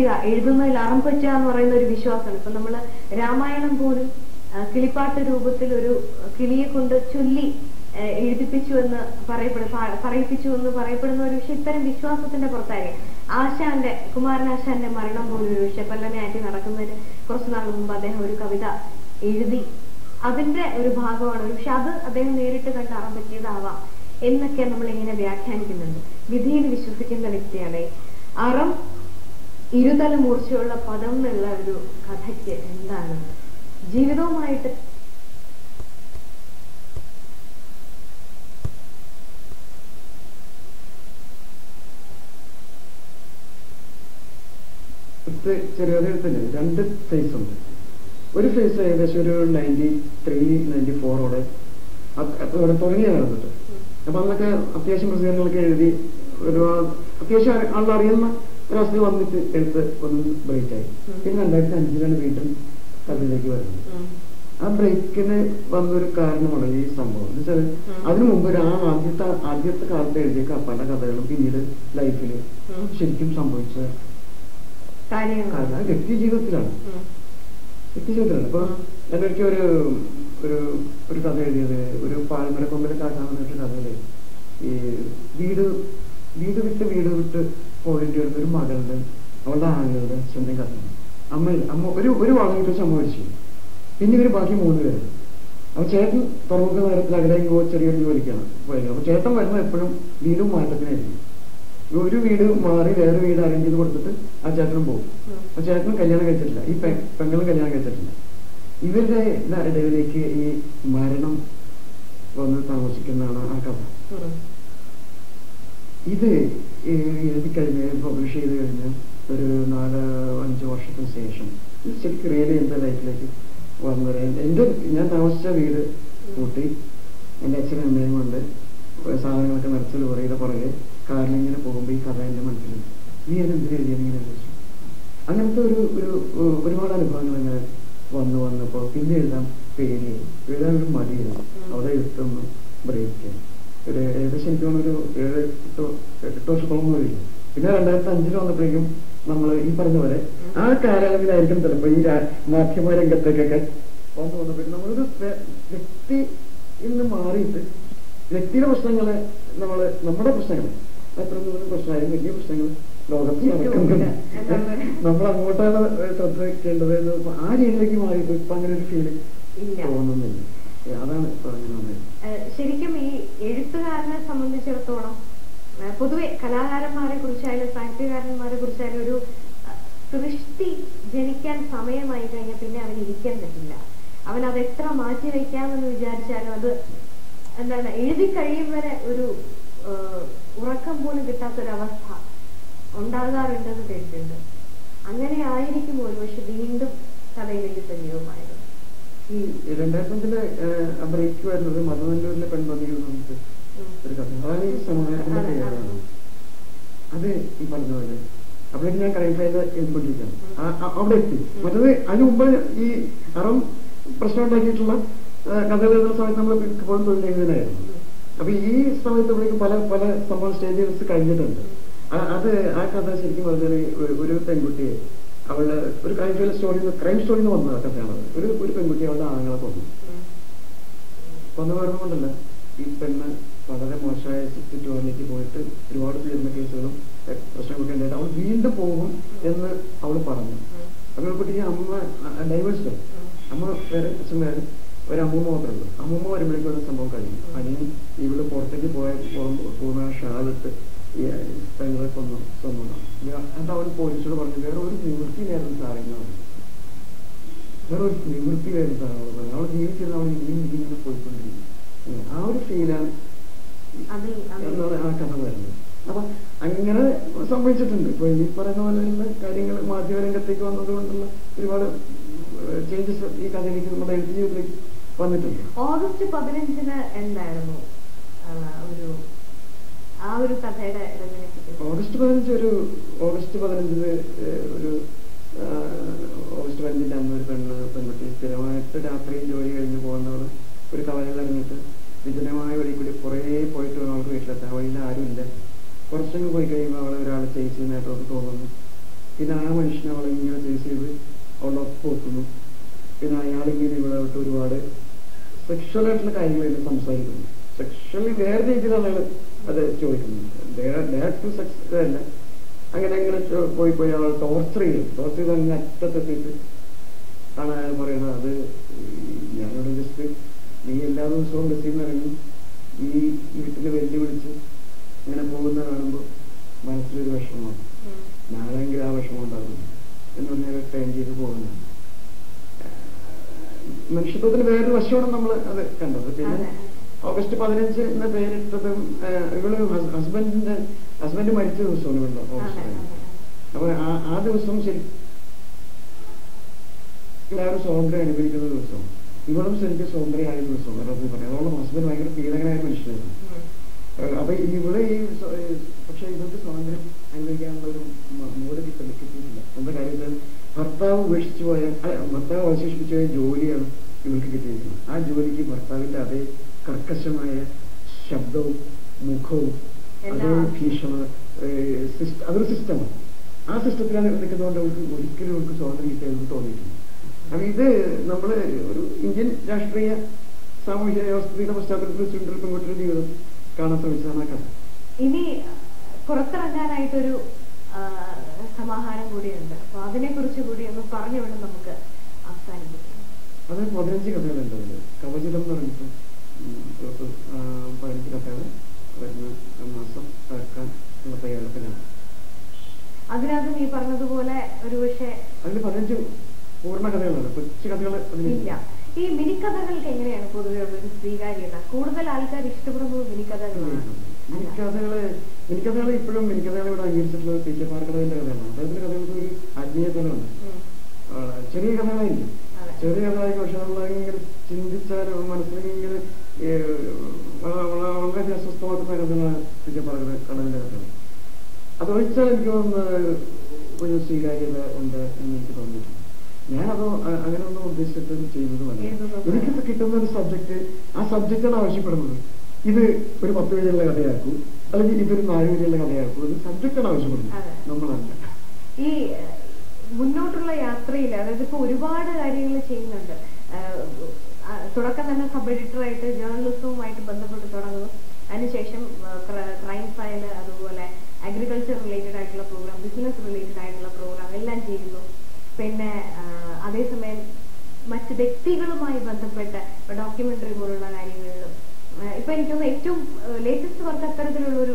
പറ്റുക എഴുതുന്നതിൽ അറം പറ്റുക എന്ന് പറയുന്ന ഒരു വിശ്വാസമാണ് ഇപ്പൊ നമ്മള് രാമായണം പോലും ആ, കിളിപ്പാട്ട് രൂപത്തിൽ ഒരു കിളിയെ കൊണ്ട് ചൊല്ലി ആ, എഴുതിപ്പിച്ചു എന്ന് പറയപ്പെടും പ- പറയിപ്പിച്ചു എന്ന് പറയപ്പെടുന്ന ഒരു പക്ഷെ ഇത്തരം വിശ്വാസത്തിന്റെ പുറത്തായി ആശാന്റെ കുമാരനാശാന്റെ മരണം പോലും ഒരു പക്ഷെ പല്ലമയാറ്റി നടക്കുന്നതിന് കുറച്ചു നാൾ മുമ്പ് അദ്ദേഹം ഒരു കവിത എഴുതി അതിന്റെ ഒരു ഭാഗമാണ് ഒരു പക്ഷെ അത് അദ്ദേഹം നേരിട്ട് കണ്ട് അറം പറ്റിയതാവാം എന്നൊക്കെ നമ്മൾ ഇങ്ങനെ വ്യാഖ്യാനിക്കുന്നുണ്ട് വിധിയിൽ വിശ്വസിക്കുന്ന വ്യക്തിയാണ് അറം ഇരുതല മൂർച്ചയുള്ള പദം എന്നുള്ള ഒരു കഥയ്ക്ക് എന്താണ് ജീവിതവുമായിട്ട് ഇത് ചെറിയൊരു എഴുത്തല്ലേ രണ്ട് ഫേസ് ഉണ്ട് ഒരു ഫേസ് ഏകദേശം ഒരു നയൻറ്റി ത്രീ നയൻറ്റി ഫോറോടെ ഇവിടെ തുടങ്ങിയ കാലത്ത് അപ്പൊ അന്നൊക്കെ അത്യാവശ്യം പ്രസിദ്ധീകരണങ്ങളൊക്കെ എഴുതി ഒരുപാട് അത്യാവശ്യം ആൾ- ആളുകൾ അറിയുന്ന ഒരവസ്ഥയിൽ വന്നിട്ട് എഴുത്ത് ഒന്ന് ബ്രേക്ക് ആയി ഉം. പിന്നെ രണ്ടായിരത്തി അഞ്ചിലാണ് വീണ്ടും കഥയിലേക്ക് വരുന്നത് ഉം. ആ ബ്രേക്കിന് വന്നൊരു കാരണമാണ് ഈ സംഭവം എന്ന് വെച്ചാൽ ഉം. അതിനു മുമ്പ് ഒരു ആ ആദ്യത്തെ ആദ്യത്തെ കാലത്ത് എഴുതിയ കപ്പന്റെ കഥകളും പിന്നീട് ലൈഫിൽ ഉം. ശരിക്കും സംഭവിച്ച കാര്യങ്ങൾ കാരണം അത് വ്യക്തി ജീവിതത്തിലാണ് ഉം. വ്യക്തി ജീവിതത്തിലാണ് ഇപ്പൊ ഉം. ഞാൻ ഒരിക്കൽ ഒരു ഒരു ഒരു കഥ എഴുതിയത് ഒരു പാൽമര കൊമ്പിലെ കാക്കാന്ന് പറഞ്ഞിട്ട് കഥയില് ഈ വീട് വീട് വിട്ട് വീട് വിട്ട് പോകേണ്ടി വരുന്ന ഒരു മകളുടെ അവളുടെ ആങ്ങളുടെ സ്വന്തം കഥ അമ്മ അമ്മ ഒരു ഒരു വളം കിട്ടിയ അമ്മ മരിച്ചു പിന്നെ ഇവര് ബാക്കി മൂന്ന് പേര് അപ്പൊ ചേട്ടൻ തുറമുഖ നഗരത്തിൽ അകലേക്ക് പോയി ചെറിയൊരു ജോലിക്കാണ് പോയത് അപ്പൊ ചേട്ടൻ വരുന്നത് എപ്പോഴും വീടും മാറ്റത്തിനായിരിക്കും ഒരു വീട് മാറി വേറെ വീട് അറേഞ്ച് ചെയ്ത് കൊടുത്തിട്ട് ആ ചേട്ടനും പോകും ഉം. അപ്പൊ ചേട്ടനും കല്യാണം കഴിച്ചിട്ടില്ല ഈ പെ- പെങ്ങളും കല്യാണം കഴിച്ചിട്ടില്ല ഇവരുടെ ഇട- ഇടയിലേക്ക് ഈ മരണം വന്ന് താമസിക്കുന്നതാണ് ആ കഥ ഉം. ഇത് ഈ എഴുതി കഴിഞ്ഞ് പബ്ലിഷ് ചെയ്ത് കഴിഞ്ഞ് ഒരു നാല് അഞ്ച് വർഷത്തിന് ശേഷം ഇത് ശരിക്കും റിയലി എൻ്റെ ലൈഫിലേക്ക് വന്നത് എൻ്റെ ഞാൻ താമസിച്ച വീട് കൂട്ടി എൻ്റെ അച്ഛനും അമ്മയും കൊണ്ട് സാധനങ്ങളൊക്കെ നിറച്ച് ലോറിയുടെ പുറകെ കാറിലിങ്ങനെ പോകുമ്പോൾ ഈ കഥ എൻ്റെ മനസ്സിലുണ്ട് നീ അത് എന്തിനാ എഴുതിയെന്നിങ്ങനെ ചോദിച്ചു അങ്ങനത്തെ ഒരു ഒരു ഏഹ് ഒരുപാട് അനുഭവങ്ങൾ ഇങ്ങനെ വന്നു വന്നപ്പോൾ പിന്നെ എഴുതാൻ പേടിയായി എഴുതാൻ ഒരു മടിയായി അവിടെ എഴുത്തൊന്ന് ബ്രേക്ക് ഒരു ഏകദേശം എനിക്ക് തോന്നുന്നു ഒരു ഏഴ് എട്ട് എട്ട് വർഷത്തോളം പോയി പിന്നെ രണ്ടായിരത്തി അഞ്ചിൽ വന്നപ്പോഴേക്കും നമ്മൾ ഈ പറഞ്ഞ പോലെ ആ കാലയളവിലായിരിക്കും ചിലപ്പോൾ ഈ രാ- മാധ്യമ രംഗത്തേക്കൊക്കെ വന്നു വന്നപ്പോഴേക്കും നമ്മളൊരു വ്യ- വ്യക്തി ഇന്ന് മാറിയിട്ട് വ്യക്തിയുടെ പ്രശ്നങ്ങളെ നമ്മൾ നമ്മുടെ പ്രശ്നങ്ങൾ എത്ര ദൂരം പ്രശ്നമായാലും വലിയ പ്രശ്നങ്ങൾ ലോകത്ത് നടക്കുന്നുണ്ട് എന്താണ്? നമ്മൾ അങ്ങോട്ടാണ് ശ്രദ്ധ വെക്കേണ്ടത് എന്ന് ഇപ്പൊ ആ രീതിയിലേക്ക് മാറിയിട്ട് ഇപ്പൊ അങ്ങനെ ഒരു ഫീലിംഗ് ഇല്ല തോന്നുന്നില്ല ഏ, അതാണ് ഇപ്പൊ അങ്ങനെ വന്നത് ഏഹ് ശരിക്കും ഈ എഴുത്തുകാരനെ സംബന്ധിച്ചിടത്തോളം ഏഹ് പൊതുവെ കലാകാരന്മാരെ കുറിച്ചായാലും സാഹിത്യകാരന്മാരെ കുറിച്ചായാലും ഒരു ഏഹ് സൃഷ്ടി ജനിക്കാൻ സമയമായി കഴിഞ്ഞാൽ പിന്നെ അവൻ ഇരിക്കാൻ പറ്റില്ല അവൻ അത് എത്ര മാറ്റി വയ്ക്കാമെന്ന് വിചാരിച്ചാലും അത് എന്താണ് എഴുതി കഴിയും വരെ ഒരു ഏഹ് ഉറക്കം പോലും കിട്ടാത്തൊരവസ്ഥ ഉണ്ടാകാറുണ്ടെന്ന് കേട്ടിട്ടുണ്ട് അങ്ങനെ ആയിരിക്കും ഒരുപക്ഷെ വീണ്ടും കഥയിലേക്ക് സജീവമായത് ഈ രണ്ടായിരത്തി അഞ്ചിലെ ബ്രേക്ക് വരുന്നത് മധുവല്ലൂരിലെ പെൺപതികൾ നമുക്ക് ഉം. ഒരു കഥ അതാണ് ഈ സമാധാനത്തിന്റെ അതെ, അതെ. പേരാണ് അത് ഈ പറഞ്ഞ പോലെ അപ്പോഴേക്ക് ഞാൻ ക്രൈം ഫയൽ എഴുതിക്കൊണ്ടിരിക്കുകയാണ് ആ- ആ- അവിടെ എത്തി മറ്റത് അതിന് മുമ്പ് ഈ അറം പ്രശ്നം ഉണ്ടാക്കിയിട്ടുള്ള ആ, കഥകൾ എഴുതുന്ന സമയത്ത് നമ്മൾ ഇപ്പോഴും തൊഴിൽ എഴുതുന്നതായിരുന്നു അപ്പൊ ഈ സമയത്ത് പല പല സംഭവം സ്റ്റേജസ് കഴിഞ്ഞിട്ടുണ്ട് ആ- അത് ആ കഥ ശരിക്കും പറഞ്ഞാൽ ഒരു- ഒരു പെൺകുട്ടിയെ അവളുടെ ഒരു ക്രൈം ഫയൽ സ്റ്റോറി ക്രൈം സ്റ്റോറിയിൽ നിന്ന് വന്ന കഥയാണത് ഒരു ഒരു പെൺകുട്ടി അവളുടെ ആങ്ങളെ കൊന്നു കൊന്നു കൊണ്ടല്ല ഈ പെണ്ണ് വളരെ മോശമായ ചുറ്റുപാടിലേക്ക് പോയിട്ട് ഒരുപാട് പീഡന കേസുകളും എ, പ്രശ്നങ്ങളൊക്കെ ഉണ്ടായിട്ട് അവൾ വീണ്ടും പോകും എന്ന് അവൾ പറഞ്ഞു അപ്പോൾ കുട്ടി ഈ അമ്മ ഡൈവേഴ്സ് അമ്മ വേറെ അച്ഛൻ വേറെ ഒരു അമ്മൂമ്മ മാത്രമേ ഉള്ളൂ അമ്മൂമ്മ വരുമ്പോഴേക്കും ഒരു സംഭവം കഴിഞ്ഞു അനിയൻ ഇവള് പുറത്തേക്ക് പോയ പോകും- പോകുന്ന ആ ഷാളിട്ട് ഈ പെങ്ങളെ കൊന്നു കൊന്നു അത് അവൻ പോലീസോട് പറഞ്ഞു വേറെ ഒരു നിവൃത്തിയിലായിരുന്നു സാറേ എന്ന് പറഞ്ഞു വേറെ ഒരു നിവൃത്തിയിലായിരുന്നു സാറേ അവൾ പറഞ്ഞു അവൾ ജീവിച്ചിരുന്ന അവൾ ഇനിയും ഇങ്ങനെ പോയിക്കൊണ്ടിരിക്കും ഉം. ആ ഒരു ഫീലാണ് അതിൽ അതിൽ എന്നാണ് ആ കഥ വരുന്നത് അപ്പൊ അങ്ങനെ സംഭവിച്ചിട്ടുണ്ട് ഇപ്പൊ ഈ പറയുന്ന പോലെയുള്ള കാര്യങ്ങൾ മാധ്യമരംഗത്തേക്ക് വന്നത് കൊണ്ടുള്ള ഒരുപാട് ചേഞ്ചസ് ഈ കഥയിലേക്ക് നമ്മുടെ എഴുത്ത് ജീവിതത്തിലേക്ക് വന്നിട്ടുണ്ട് ഓഗസ്റ്റ് പതിനഞ്ചിന് എന്തായിരുന്നു ആ, ഒരു ആ ഒരു കഥയുടെ രചനയെ പറ്റി ഓഗസ്റ്റ് പതിനഞ്ച് ഒരു ഓഗസ്റ്റ് പതിനഞ്ചിന് ഏഹ്, ഒരു ആ, ഓഗസ്റ്റ് പതിനഞ്ചിന്റെ അന്ന് ഒരു പെണ്ണ് പെൺകുട്ടി സ്ഥിരമായിട്ട് രാത്രി ജോലി കഴിഞ്ഞ് പോകുന്നവർ ഒരു കവലയിൽ ഇറങ്ങിയിട്ട് വിജനമായ വഴി കൂടി കുറേ പോയിട്ട് വേണം അവൾക്ക് വീട്ടിലെത്താൻ വഴിയിൽ ആരുമില്ല കുറച്ചങ്ങ് പോയി കഴിയുമ്പോൾ അവളെ ഒരാൾ ചേച്ചി നേട്ടമൊക്കെ തോന്നുന്നു പിന്നെ ആ മനുഷ്യനെ അവളെ ഇങ്ങനെ ചേസ് ചെയ്ത് അവളുടെ ഒപ്പം എത്തുന്നു പിന്നെ അയാളിങ്ങനെ ഇവിടെ വിട്ട് ഒരുപാട് സെക്ഷൽ ആയിട്ടുള്ള കാര്യങ്ങൾ ഇതിൽ സംസാരിക്കുന്നു സെക്ഷലി വേറെ രീതിയിലാണ് അയാൾ അത് ചോദിക്കുന്നത് ടു സെക്സ് അല്ല അങ്ങനെ അങ്ങനെ ചോ- പോയി പോയി അവൾ ടോർച്ചർ ചെയ്യും ടോർച്ചർ ചെയ്ത് അങ്ങനെ അറ്റത്തെത്തിയിട്ട് ആണ് അയാൾ പറയുന്നത് അത് ഈ ഞാനിവിടെ ജസ്റ്റ് നീ എല്ലാ ദിവസവും ബസ്സിൽ നിന്ന് ഇറങ്ങി ഈ വീട്ടിൽ വെല്ലുവിളിച്ച് ഇങ്ങനെ പോകുന്ന കാണുമ്പോൾ മനസ്സിലൊരു വിഷമമാണ് ഉം. നാളെങ്കിലും ആ വിഷമം ഉണ്ടാകും എന്ന് പറഞ്ഞാൽ ട്രെയിൻ ചെയ്ത് പോകുന്നത് മനുഷ്യത്വത്തിന് വേറൊരു വശമാണ് നമ്മൾ അത് കണ്ടത് പിന്നെ അതെ. ഓഗസ്റ്റ് പതിനഞ്ച് എന്ന പേരിട്ടതും ഏഹ്, ഇവള് ഹസ്ബൻഡിന്റെ ഹസ്ബൻഡ് മരിച്ച ദിവസമാണ് ഇവളുടെ അതെ, ഓഗസ്റ്റ് അതെ, പതിനഞ്ച് അതെ. അപ്പൊ ആ- ആ ദിവസം ശരി എല്ലാവരും സ്വാതന്ത്ര്യം അനുഭവിക്കുന്ന ദിവസം ഇവളും ശരിക്കും സ്വാതന്ത്ര്യമായ ദിവസം വേറെ പറയാം അതുകൊണ്ട് ഹസ്ബൻഡ് ഭയങ്കര പീഡകനായ മനുഷ്യനായിരുന്നു ഉം. ഏഹ് അപ്പൊ ഇവിടെ ഈ സ്വ- ഏഹ് പക്ഷെ ഇവർക്ക് സ്വാതന്ത്ര്യം അനുഭവിക്കാനുള്ള ഒരു മ- മൂഡ് കിട്ടി കിട്ടിയിട്ടില്ല എന്താ കാര്യത്തിൽ ഭർത്താവ് ഉപേക്ഷിച്ചു പോയ അല്ല, ഭർത്താവ് അവശേഷിപ്പിച്ചു പോയ ജോലിയാണ് ഇവർക്ക് കിട്ടിയിരിക്കുന്നത് ആ ജോലിക്ക് ഭർത്താവിന്റെ അതേ കർക്കശമായ ശബ്ദവും മുഖവും അതേ എല്ലാം. ഭീഷണ ഏഹ് സിസ്റ്റ- അതൊരു സിസ്റ്റമാണ് ആ സിസ്റ്റത്തിലാണ് നിൽക്കുന്നതുകൊണ്ട് അവർക്ക് ഒരിക്കലും അവർക്ക് സ്വാതന്ത്ര്യം കിട്ടിയെന്ന് തോന്നിയിട്ടില്ല അപ്പൊ ഇത് നമ്മള് ഒരു ഇന്ത്യൻ രാഷ്ട്രീയ സാമൂഹിക വ്യവസ്ഥയുടെ പശ്ചാത്തലത്തിൽ ചുണ്ടൽ പെൺകുട്ടിയുടെ ജീവിതം കാണാൻ ശ്രമിച്ചതാണ് ആ കഥ ഇനി പുറത്തിറങ്ങാനായിട്ടൊരു ആ, സമാഹാരം കൂടിയുണ്ട് അപ്പൊ അതിനെ കുറിച്ച് കൂടി ഒന്ന് പറഞ്ഞുകൊണ്ട് നമുക്ക് അവസാനിപ്പിക്കാം അത് പതിനഞ്ച് കഥകളുണ്ട് അതിൽ കവചിതം എന്ന് പറഞ്ഞിട്ട് ഉം, ഒരു, ആ, പതിനഞ്ച് കഥകൾ വരുന്ന മാസം ഇറക്കാൻ ഉള്ള തയ്യാറെടുപ്പിലാണ് അതിനകത്ത് നീ പറഞ്ഞതുപോലെ ഒരു പക്ഷേ അതിൽ പതിനഞ്ച് പൂർണ്ണ കഥകളാണ് കൊച്ചു കഥകൾ അതിലില്ല ഇല്ല ഈ മിനിക്കഥകൾക്ക് എങ്ങനെയാണ് പൊതുവെ ഉള്ളൊരു സ്വീകാര്യത കൂടുതൽ ആൾക്കാർ ഇഷ്ടപ്പെടുന്നത് മിനിക്കഥകളാണ് മിനിക്കഥകള് മിനിക്കഥകളെ ഇപ്പോഴും മിനിക്കഥകളെ ഇവിടെ അംഗീകരിച്ചിട്ടുള്ളത് പി കെ പാർക്കടവിന്റെ കഥകളാണ് അദ്ദേഹത്തിന്റെ കഥകൾക്ക് ഒരു ആത്മീയതലമുണ്ട് ഉം. ആ, ചെറിയ കഥകളായിരിക്കും അതെ. ചെറിയ കഥകളായിരിക്കും പക്ഷെ നമ്മൾ ഇങ്ങനെ ചിന്തിച്ചാൽ മനസ്സിൽ ഇങ്ങനെ ഏ, വള- വള- വളരെ അസ്വസ്ഥമാക്കുന്ന കഥകളാണ് പി കെ പാർക്കടവിന്റെ കഥകൾ അതൊഴിച്ചാൽ എനിക്ക് തോന്നുന്നത് ഒരു സ്വീകാര്യത ഉണ്ട് എന്ന് എനിക്ക് തോന്നിയിട്ടുണ്ട് ഞാനത് അ- അങ്ങനെ ഒന്നും ഉദ്ദേശിച്ചിട്ട് ചെയ്യുന്നതുമല്ല എഴുതുന്നതല്ല. എനിക്കിത് കിട്ടുന്ന ഒരു സബ്ജക്ട് ആ സബ്ജക്റ്റാണ് ആവശ്യപ്പെടുന്നത് ഇത് ഒരു പത്ത് പേജുള്ള കഥയാക്കൂ അല്ലെങ്കിൽ ഇതൊരു നാല് പേജുള്ള കഥയാക്കൂ ഇത് സബ്ജക്റ്റാണ് ആവശ്യപ്പെടുന്നത് അതെ. നമ്മളല്ല ഈ ഏഹ്, മുന്നോട്ടുള്ള യാത്രയിൽ അതായത് ഇപ്പൊ ഒരുപാട് കാര്യങ്ങൾ ചെയ്യുന്നുണ്ട് ഏഹ്, ആ, തുടക്കം തന്നെ സബ് എഡിറ്ററായിട്ട് ജേർണലിസവുമായിട്ട് ബന്ധപ്പെട്ട് തുടങ്ങുന്നു അതിനുശേഷം ക്രൈം ഫയൽ അതുപോലെ അഗ്രികൾച്ചർ റിലേറ്റഡ് ആയിട്ടുള്ള പ്രോഗ്രാം ബിസിനസ് റിലേറ്റഡ് ആയിട്ടുള്ള പ്രോഗ്രാം എല്ലാം ചെയ്യുന്നു പിന്നെ ആ, അതേസമയം മറ്റ് വ്യക്തികളുമായി ബന്ധപ്പെട്ട ഡോക്യുമെന്ററി പോലുള്ള കാര്യങ്ങളിലും ആ, ഇപ്പൊ എനിക്ക് തോന്നുന്നു ഏറ്റവും ലേറ്റസ്റ്റ് വർക്ക് അത്തരത്തിലുള്ളൊരു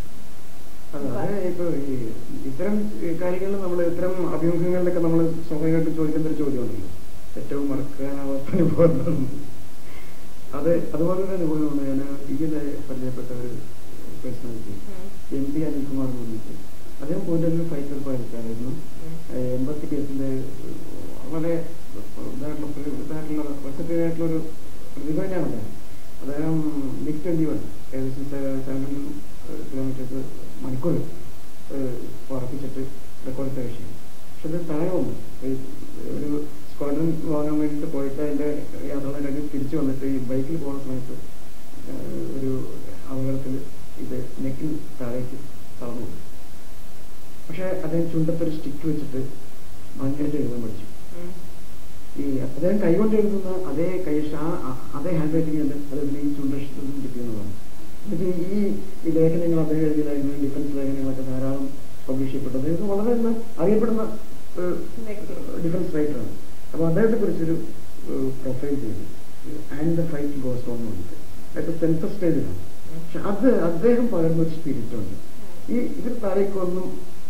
അതെ, അത് ഇപ്പൊ ഈ ഇത്തരം കാര്യങ്ങളിൽ നമ്മൾ ഇത്തരം അഭിമുഖങ്ങളിലൊക്കെ നമ്മൾ സ്വാഭാവികമായിട്ടും ചോദിക്കുന്ന ഒരു ചോദ്യമുണ്ടല്ലോ ഏറ്റവും മറക്കാനാവാത്ത അനുഭവം എന്താണ്? അത് അതുപോലെ ഒരു അനുഭവമാണ് ഞാൻ ഇതിലെ പരിചയപ്പെട്ട ഒരു പേഴ്സണാലിറ്റി ഉം, എം പി അനിൽകുമാർ എന്ന് പറഞ്ഞിട്ട് അദ്ദേഹം പൂജലിൽ ഫൈറ്റർ പൈലറ്റായിരുന്നു ഉം, എൺപത്തി കേസിന്റെ വളരെ ഇതായിട്ടുള്ള പ്ര- ഇതായിട്ടുള്ള വെസറ്റീവ് ആയിട്ടുള്ള ഒരു പ്രതിഭ തന്നെയാണ് അദ്ദേഹം അദ്ദേഹം മിക് ട്വന്റി വൺ ഏകദേശം സെവൻ കിലോമീറ്റേഴ്സ് മണിക്കൂർ ഉറപ്പിച്ചിട്ട് റെക്കോർഡ് ഇട്ട വിഷയം പക്ഷെ അത് താഴെ വന്നു ഈ ഒരു സ്ക്വാഡ്രൺ വാങ്ങാൻ വേണ്ടിയിട്ട് പോയിട്ട് അതിന്റെ യാത്രകളെ കഴിഞ്ഞ് തിരിച്ചു വന്നിട്ട് ഈ ബൈക്കിൽ പോകുന്ന സമയത്ത് ഏഹ്, ഒരു അപകടത്തിൽ ഇത് നെക്കിൽ താഴേക്ക് തളർന്നു പോയി. പക്ഷെ അദ്ദേഹം ചുണ്ടത്തൊരു സ്റ്റിക്ക് വെച്ചിട്ട് ഭയങ്കരമായിട്ട് എഴുതാൻ പഠിച്ചു ഉം. ഈ അദ്ദേഹം കൈകൊണ്ട് എഴുതുന്ന അതേ കൈ ആ- ആ- അതേ ഹാൻഡ് റൈറ്റിംഗ് ഉണ്ട് അദ്ദേഹത്തിന് ഈ ചുണ്ടക്ഷത്തിൽ നിന്നും കിട്ടിയെന്നതാണ് എന്നിട്ട് ഈ ഈ ലേഖനങ്ങൾ അദ്ദേഹം എഴുതിയതായിരുന്നു ഡിഫൻസ് ലേഖനങ്ങളൊക്കെ ധാരാളം പബ്ലിഷ് ചെയ്യപ്പെട്ടു അദ്ദേഹം വളരെ ഇന്ന് അറിയപ്പെടുന്ന ഒരു വ്യക്തി. ഡിഫൻസ് റൈറ്ററാണ് അപ്പോൾ അദ്ദേഹത്തെ കുറിച്ചൊരു പ്രൊഫൈൽ ചെയ്തു and the fight goes on പറഞ്ഞിട്ട് അതൊക്കെ സെൻസർ സ്റ്റേജിലാണ് പക്ഷെ അത് അദ്ദേഹം പകർന്ന ഒരു സ്പിരിറ്റ് ഉണ്ട് ഈ ഇതിൽ താഴേക്കൊന്നും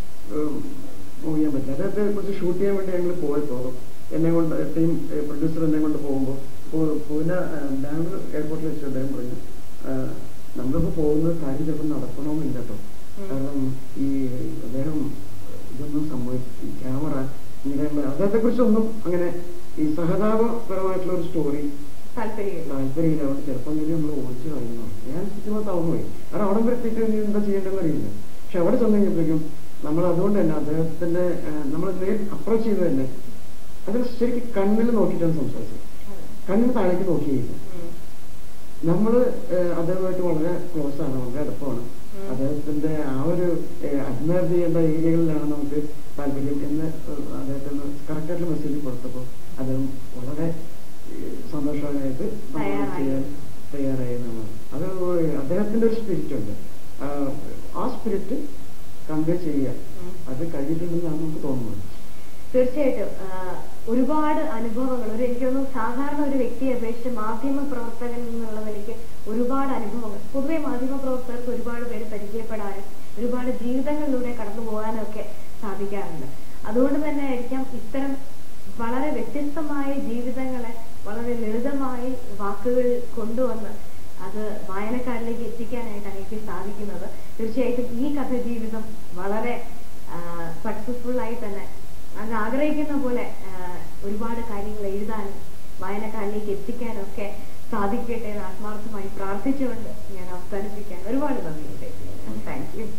മൂവ് ചെയ്യാൻ പറ്റില്ല അദ്ദേഹത്തെ കുറിച്ച് ഷൂട്ട് ചെയ്യാൻ വേണ്ടി ഞങ്ങൾ പോയപ്പോൾ എന്നെ കൊണ്ട് ടീം പ്രൊഡ്യൂസർ എന്നെ കൊണ്ട് പോകുമ്പോൾ പൂന ബാംഗ്ലൂർ എയർപോർട്ടിൽ വെച്ച് അദ്ദേഹം പറഞ്ഞു "ആ, നമ്മളിപ്പോൾ പോകുന്നത് കാര്യം ചിലപ്പോൾ നടക്കണമെന്നില്ല കേട്ടോ ഉം. കാരണം ഈ അദ്ദേഹം ഇതൊന്നും സംഭവിക്കും ക്യാമറ ഇങ്ങനെയുള്ള അദ്ദേഹത്തെ കുറിച്ചൊന്നും അങ്ങനെ ഈ സഹതാപപരമായിട്ടുള്ള ഒരു സ്റ്റോറി താല്പര്യമില്ല താല്പര്യമില്ല അതുകൊണ്ട് ചിലപ്പോൾ എന്തെങ്കിലും നമ്മൾ ഓടിച്ചു കളയുന്നു ഞാൻ ചുറ്റുമ്പോൾ തളർന്നു പോയി കാരണം അവിടെ വരെ എത്തിയിട്ട് ഇനി എന്താ ചെയ്യേണ്ടതെന്ന് അറിയില്ല പക്ഷെ അവിടെ ചെന്ന് കഴിഞ്ഞപ്പോഴേക്കും നമ്മൾ അതുകൊണ്ട് തന്നെ അദ്ദേഹത്തിന്റെ നമ്മൾ അപ്രോച്ച് ചെയ്ത് തന്നെ അതിൽ ശരിക്കും കണ്ണിൽ നോക്കിയിട്ടാണ് സംസാരിച്ചത് അതെ. കണ്ണിന് താഴേക്ക് നോക്കിയില്ല ഉം. നമ്മൾ അദ്ദേഹമായിട്ട് വളരെ ക്ലോസ് ആണ് വളരെ അടുപ്പമാണ് ഉം. അദ്ദേഹത്തിന്റെ ആ ഒരു അഡ്മയർ ചെയ്യേണ്ട ഏരിയകളിലാണ് നമുക്ക് താല്പര്യം എന്ന് ഏഹ്, അദ്ദേഹത്തിന് കറക്റ്റായിട്ടുള്ള മെസ്സേജ് കൊടുത്തപ്പോൾ അദ്ദേഹം വളരെ ഏഹ്, സന്തോഷവാനായിട്ട് നമ്മളത് തയ്യാറായി. ചെയ്യാൻ തയ്യാറായി എന്നാണ് അത് അദ്ദേഹത്തിന്റെ ഒരു സ്പിരിറ്റ് ഉണ്ട് ആ, ആ സ്പിരിറ്റ് കൺവേ ചെയ്യുക ഉം. അത് കഴിഞ്ഞിട്ടുണ്ടെന്നാണ് നമുക്ക് തോന്നുന്നത് തീർച്ചയായിട്ടും ആ, ഒരുപാട് അനുഭവങ്ങൾ ഒരു എനിക്ക് തോന്നുന്നു സാധാരണ ഒരു വ്യക്തിയെ അപേക്ഷിച്ച് മാധ്യമ പ്രവർത്തകൻ എന്നുള്ള നിലയ്ക്ക് ഒരുപാട് അനുഭവങ്ങൾ പൊതുവെ മാധ്യമ പ്രവർത്തകർക്ക് ഒരുപാട് പേര് പരിചയപ്പെടാനും ഒരുപാട് ജീവിതങ്ങളിലൂടെ കടന്നു പോകാനും ഒക്കെ സാധിക്കാറുണ്ട് അതുകൊണ്ട് തന്നെ ആയിരിക്കാം ഇത്തരം വളരെ വ്യത്യസ്തമായ ജീവിതങ്ങളെ വളരെ ലളിതമായി വാക്കുകൾ കൊണ്ടുവന്ന് അത് വായനക്കാരിലേക്ക് എത്തിക്കാനായിട്ട് അങ്ങേക്ക് സാധിക്കുന്നത് തീർച്ചയായിട്ടും ഈ കഥ ജീവിതം വളരെ സക്സസ്ഫുൾ ആയി തന്നെ അങ്ങ് ആഗ്രഹിക്കുന്ന പോലെ ആ, ഒരുപാട് കാര്യങ്ങൾ എഴുതാനും വായനക്കാരിലേക്ക് എത്തിക്കാനും ഒക്കെ സാധിക്കട്ടെ എന്ന് ആത്മാർത്ഥമായി പ്രാർത്ഥിച്ചുകൊണ്ട് ഞാൻ അവസാനിപ്പിക്കാൻ ഒരുപാട് നന്ദിയുണ്ട് താങ്ക് യു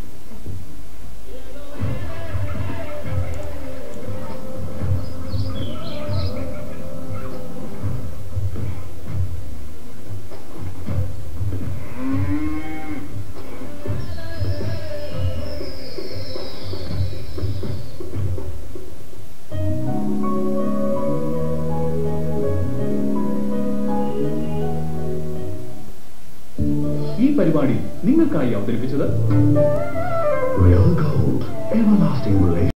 ഈ പരിപാടി നിങ്ങൾക്കായി അവതരിപ്പിച്ചത് Real gold, everlasting relationship.